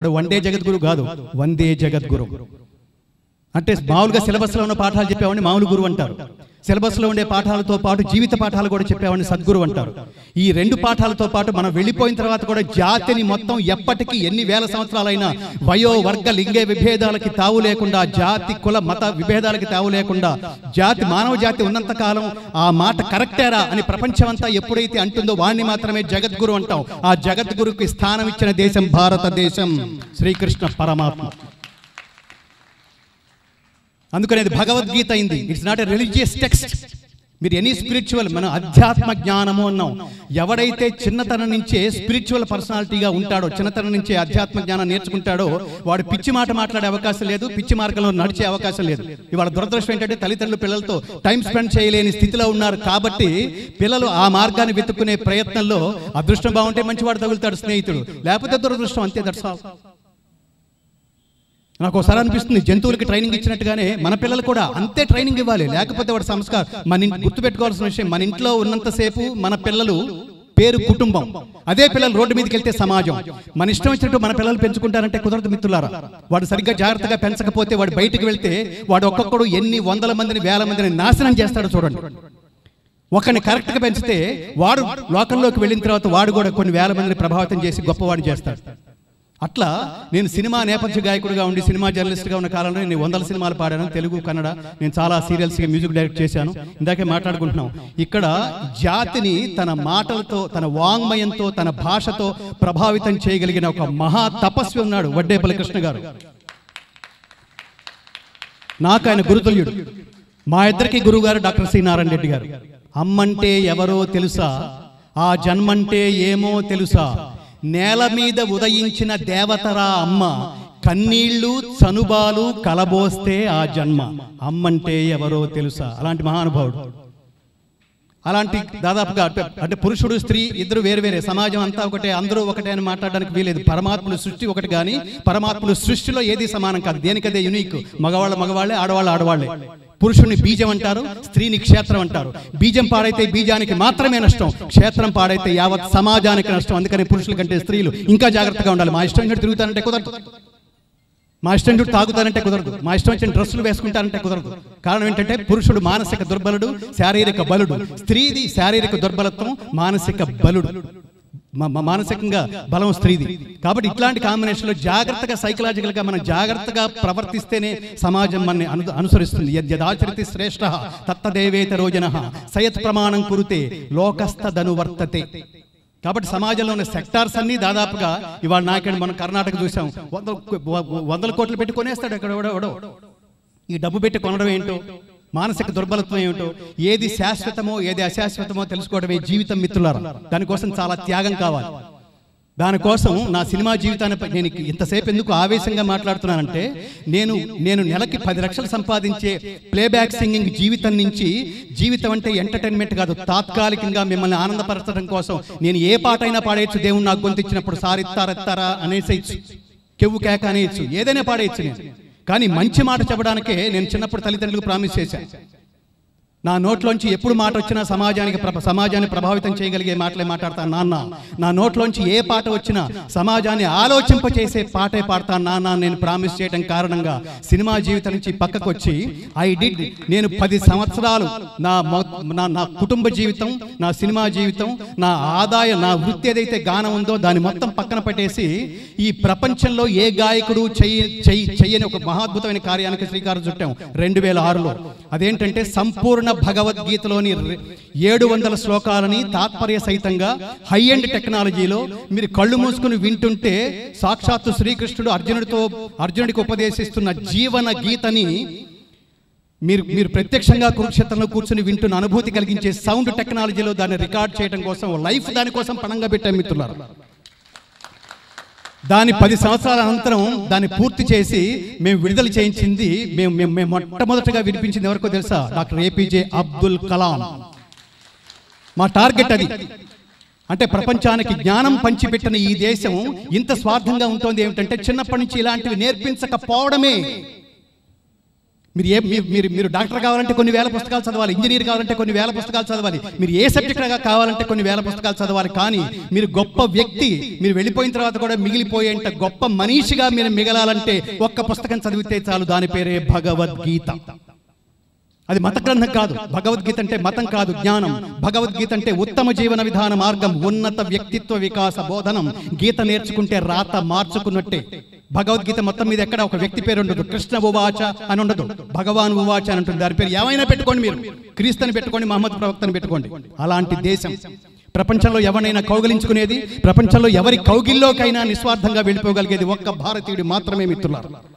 ఇప్పుడు వన్డే జగద్గురు కాదు వందే జగద్గురు అంటే మామూలుగా సిలబస్లో ఉన్న పాఠాలు చెప్పేవాడిని మామూలు గురువు అంటారు సిలబస్లో ఉండే పాఠాలతో పాటు జీవిత పాఠాలు కూడా చెప్పేవాడిని సద్గురు అంటారు ఈ రెండు పాఠాలతో పాటు మనం వెళ్ళిపోయిన తర్వాత కూడా జాతిని మొత్తం ఎప్పటికీ ఎన్ని వేల సంవత్సరాలైనా వయో వర్గ లింగ విభేదాలకి తావు లేకుండా జాతి కుల మత విభేదాలకి తావు లేకుండా జాతి మానవ జాతి ఉన్నంత కాలం ఆ మాట కరెక్టేరా అని ప్రపంచమంతా ఎప్పుడైతే అంటుందో వాణ్ణి మాత్రమే జగద్గురు అంటాం ఆ జగద్గురుకి స్థానం ఇచ్చిన దేశం భారతదేశం శ్రీకృష్ణ పరమాత్మ అందుకని అది భగవద్గీత అయింది it's not a religious text మీరు ఎనీ స్పిరిచువల్ మనం అధ్యాత్మ జ్ఞానము అన్నాం ఎవడైతే చిన్నతనం నుంచే స్పిరిచువల్ పర్సనాలిటీగా ఉంటాడో చిన్నతనం నుంచే అధ్యాత్మ జ్ఞానం నేర్చుకుంటాడో వాడు పిచ్చి మాట మాట్లాడే అవకాశం లేదు పిచ్చి మార్గంలో నడిచే అవకాశం లేదు ఇవాళ దురదృష్టం ఏంటంటే తల్లిదండ్రులు పిల్లలతో టైం స్పెండ్ చేయలేని స్థితిలో ఉన్నారు కాబట్టి పిల్లలు ఆ మార్గాన్ని వెతుక్కునే ప్రయత్నంలో అదృష్టం బాగుంటే మంచివాడు తగులుతాడు స్నేహితుడు లేకపోతే దురదృష్టం అంతే దట్స్ ఆల్ నాకు ఒకసారి అనిపిస్తుంది జంతువులకి ట్రైనింగ్ ఇచ్చినట్టుగానే మన పిల్లలు కూడా అంతే ట్రైనింగ్ ఇవ్వాలి లేకపోతే వాడు సంస్కారం మన ఇంటి గుర్తుపెట్టుకోవాల్సిన విషయం మన ఇంట్లో ఉన్నంతసేపు మన పిల్లలు పేరు కుటుంబం అదే పిల్లలు రోడ్డు మీదకి వెళ్తే సమాజం మన ఇష్టం వచ్చినట్టు మన పిల్లలు పెంచుకుంటారంటే కుదరదు మిత్రులారా వాడు సరిగ్గా జాగ్రత్తగా పెంచకపోతే వాడు బయటికి వెళ్తే వాడు ఒక్కొక్కడు ఎన్ని వందల మందిని వేల మందిని నాశనం చేస్తాడో చూడండి ఒకరిని కరెక్ట్గా పెంచితే వాడు లోకంలోకి వెళ్ళిన తర్వాత వాడు కూడా కొన్ని వేల మందిని ప్రభావితం చేసి గొప్పవాడు చేస్తాడు అట్లా నేను సినిమా నేపథ్య గాయకుడిగా ఉండి సినిమా జర్నలిస్ట్గా ఉన్న కాలంలో నేను వందల సినిమాలు పాడాను తెలుగు కన్నడ నేను చాలా సీరియల్స్గా మ్యూజిక్ డైరెక్ట్ చేశాను ఇందాకే మాట్లాడుకుంటున్నాం ఇక్కడ జాతిని తన మాటలతో తన వాంగ్మయంతో తన భాషతో ప్రభావితం చేయగలిగిన ఒక మహా తపస్వి ఉన్నాడు వడ్డేపల్లి కృష్ణ గారు నాకు ఆయన గురుతుల్యుడు మా ఇద్దరికి గురువుగారు డాక్టర్ సి నారాయణ రెడ్డి గారు అమ్మంటే ఎవరో తెలుసా ఆ జన్మంటే ఏమో తెలుసా నేల మీద ఉదయించిన దేవతరా అమ్మ కన్నీళ్లు చనుబాలు కలబోస్తే ఆ జన్మ అమ్మంటే ఎవరో తెలుసా అలాంటి మహానుభావుడు అలాంటి దాదాపుగా అంటే అంటే పురుషుడు స్త్రీ ఇద్దరు వేరు వేరే సమాజం అంతా ఒకటే అందరూ ఒకటే అని మాట్లాడడానికి వీలేదు పరమాత్ముడు సృష్టి ఒకటి కానీ పరమాత్ముడు సృష్టిలో ఏది సమానం కాదు దేనికదే యునిక్ మగవాళ్ళ మగవాళ్ళే ఆడవాళ్ళ ఆడవాళ్ళే పురుషుని బీజం అంటారు స్త్రీని క్షేత్రం అంటారు బీజం పాడైతే బీజానికి మాత్రమే నష్టం క్షేత్రం పాడైతే యావత్ సమాజానికి నష్టం అందుకని పురుషుల కంటే స్త్రీలు ఇంకా జాగ్రత్తగా ఉండాలి మా ఇష్టం కంటే తిరుగుతానంటే కుదరదు మా ఇష్టం చూడు తాగుతానంటే కుదరదు మా ఇష్టం వచ్చిన డ్రెస్సులు వేసుకుంటానంటే కుదరదు కారణం ఏంటంటే పురుషుడు మానసిక దుర్బలుడు శారీరక బలుడు స్త్రీది శారీరక దుర్బలత్వం మానసిక బలుడు మా- మా- మానసికంగా బలం స్త్రీది కాబట్టి ఇట్లాంటి కాంబినేషన్లో జాగ్రత్తగా సైకలాజికల్గా మనం జాగ్రత్తగా ప్రవర్తిస్తేనే సమాజం మన అను అనుసరిస్తుంది యద్యదాచరితి శ్రేష్ఠ తత్తదేవేత రోజన సయత్ ప్రమాణం కురుతే లోకస్తదనువర్తతే కాబట్టి సమాజంలో ఉన్న సెక్టార్స్ అన్ని దాదాపుగా ఇవాళ నాకేంటి మనం కర్ణాటక చూసాం వందల వందల కోట్లు పెట్టి కొనేస్తాడు ఎక్కడ ఎవడో ఎవడో ఈ డబ్బు పెట్టి కొనడం ఏంటో మానసిక దుర్బలత్వం ఏమిటో ఏది శాశ్వతమో ఏది అశాశ్వతమో తెలుసుకోవడమే జీవితం మిత్రులారా దానికోసం చాలా త్యాగం కావాలి దానికోసం నా సినిమా జీవితాన్ని ప- నేను ఇంతసేపు ఎందుకు ఆవేశంగా మాట్లాడుతున్నానంటే నేను నేను నెలకి పది లక్షలు సంపాదించే ప్లేబ్యాక్ సింగింగ్ జీవితం నుంచి జీవితం అంటే ఎంటర్టైన్మెంట్ కాదు తాత్కాలికంగా మిమ్మల్ని ఆనందపరచడం కోసం నేను ఏ పాట అయినా పాడేయచ్చు దేవుడు నాకు గొంతు ఇచ్చినప్పుడు సారిత్తారెత్తారా అనేసేయచ్చు కెవ్వు కేక అనేయచ్చు ఏదైనా పాడేయచ్చు నేను కానీ మంచి మాట చెప్పడానికే నేను చిన్నప్పుడు తల్లిదండ్రులకు ప్రామిస్ చేశాను నా నోట్లోంచి ఎప్పుడు మాట వచ్చినా సమాజానికి ప్రభ- సమాజాన్ని ప్రభావితం చేయగలిగే మాటలే మాట్లాడతాను నాన్న నా నోట్లోంచి ఏ పాట వచ్చినా సమాజాన్ని ఆలోచింపచేసే పాటే పాడతాను నాన్న అని నేను ప్రామిస్ చేయడం కారణంగా సినిమా జీవితం నుంచి పక్కకు వచ్చి ఐ డిడ్ నేను పది సంవత్సరాలు నా మొ- నా నా కుటుంబ జీవితం నా సినిమా జీవితం నా ఆదాయం నా వృత్తి ఏదైతే గానం ఉందో దాన్ని మొత్తం పక్కన పెట్టేసి ఈ ప్రపంచంలో ఏ గాయకుడు చెయ్యి చెయ్యి చెయ్యని ఒక మహాద్భుతమైన కార్యానికి శ్రీకారం చుట్టాం రెండు వేల ఆరులో అదేంటంటే సంపూర్ణ భగవద్గీతలోని రె- ఏడు వందల శ్లోకాలని తాత్పర్య సహితంగా హై ఎండ్ టెక్నాలజీలో మీరు కళ్ళు మూసుకుని వింటుంటే సాక్షాత్తు శ్రీకృష్ణుడు అర్జునుడితో అర్జునుడికి ఉపదేశిస్తున్న జీవన గీతని మీరు మీరు ప్రత్యక్షంగా కురుక్షేత్రంలో కూర్చుని వింటున్న అనుభూతి కలిగించే సౌండ్ టెక్నాలజీలో దాన్ని రికార్డ్ చేయడం కోసం లైఫ్ దానికోసం పణంగా పెట్టాం మిత్రులారు దాని పది సంవత్సరాల అనంతరం దాన్ని పూర్తి చేసి మేము విడుదల చేయించింది మేము మేము మేము మొట్టమొదటిగా వినిపించింది ఎవరికో తెలుసా డాక్టర్ ఏపీజే అబ్దుల్ కలాం మా టార్గెట్ అది అంటే ప్రపంచానికి జ్ఞానం పంచిపెట్టిన ఈ దేశం ఇంత స్వార్థంగా ఉంటుంది ఏమిటంటే చిన్నప్పటి నుంచి ఇలాంటివి నేర్పించకపోవడమే మీరు ఏ మీరు- మీరు మీరు డాక్టర్ కావాలంటే కొన్ని వేల పుస్తకాలు చదవాలి ఇంజనీర్ కావాలంటే కొన్ని వేల పుస్తకాలు చదవాలి మీరు ఏ సబ్జెక్ట్ కావాలంటే కొన్ని వేల పుస్తకాలు చదవాలి కానీ మీరు గొప్ప వ్యక్తి మీరు వెళ్ళిపోయిన తర్వాత కూడా మిగిలిపోయేంత గొప్ప మనిషిగా మీరు మిగలాలంటే ఒక్క పుస్తకం చదివితే చాలు దాని పేరే భగవద్గీత అది మత గ్రంథం కాదు భగవద్గీత అంటే మతం కాదు జ్ఞానం భగవద్గీత అంటే ఉత్తమ జీవన విధాన మార్గం ఉన్నత వ్యక్తిత్వ వికాస బోధనం గీత నేర్చుకుంటే రాత మార్చుకున్నట్టే భగవద్గీత మొత్తం మీద ఎక్కడ ఒక వ్యక్తి పేరు ఉండదు కృష్ణ ఉవాచ అని ఉండదు భగవాన్ ఉవాచ అని ఉంటుంది దాని పేరు ఏమైనా పెట్టుకోండి మీరు క్రీస్తుని పెట్టుకోండి మహమ్మద్ ప్రవక్తని పెట్టుకోండి అలాంటి దేశం ప్రపంచంలో ఎవరినైనా కౌగిలించుకునేది ప్రపంచంలో ఎవరి కౌగిల్లోకైనా నిస్వార్థంగా వెళ్ళిపోగలిగేది ఒక్క భారతీయుడు మాత్రమే మిత్రులారు